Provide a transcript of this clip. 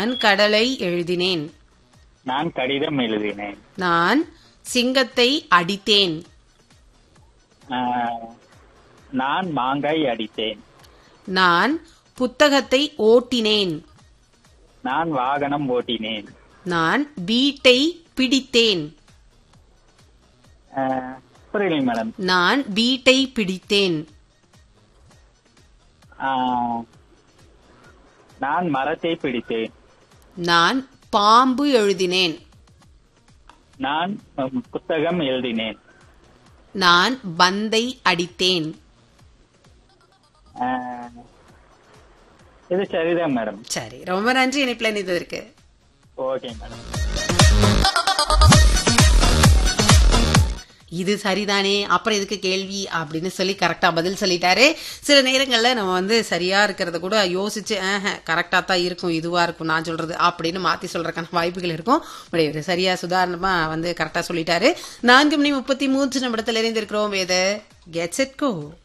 நான் கடலை எழுதினேன் நான் கடிதம் எழுதினேன் நான் சிங்கத்தை அடித்தேன் ஆஹ், நான் மாங்காய் அடித்தேன் நான் புத்தகத்தை ஓட்டினேன் நான் வாகனம் ஓட்டினேன் நான் வீட்டை பிடித்தேன் ஆஹ், புரியல மேடம் நான் வீட்டை பிடித்தேன் ஆஹ், நான் மரத்தை பிடித்தேன் நான் பாம்பு எழுதினேன் நான் உம், புத்தகம் எழுதினேன் நான் பந்தை அடித்தேன் ஆஹ், இது சரிதான் மேடம் சரி ரொம்ப நன்றி இணைப்பில் இணைந்ததற்கு ஓகே மேடம் இது சரிதானே அப்புறம் எதுக்கு கேள்வி அப்படின்னு சொல்லி கரெக்டா பதில் சொல்லிட்டாரு சில நேரங்கள்ல நம்ம வந்து சரியா இருக்கிறத கூட யோசிச்சு கரெக்டா தான் இருக்கும் இதுவா இருக்கும் நான் சொல்றது அப்படின்னு மாத்தி சொல்றதுக்கான வாய்ப்புகள் இருக்கும் பட் இவரு சரியா சுதாரணமா வந்து கரெக்டா சொல்லிட்டாரு நான்கு மணி முப்பத்தி மூன்று நிமிடத்தில் இணைந்திருக்கிறோம் வேத கெட்ஸ் இட் கோ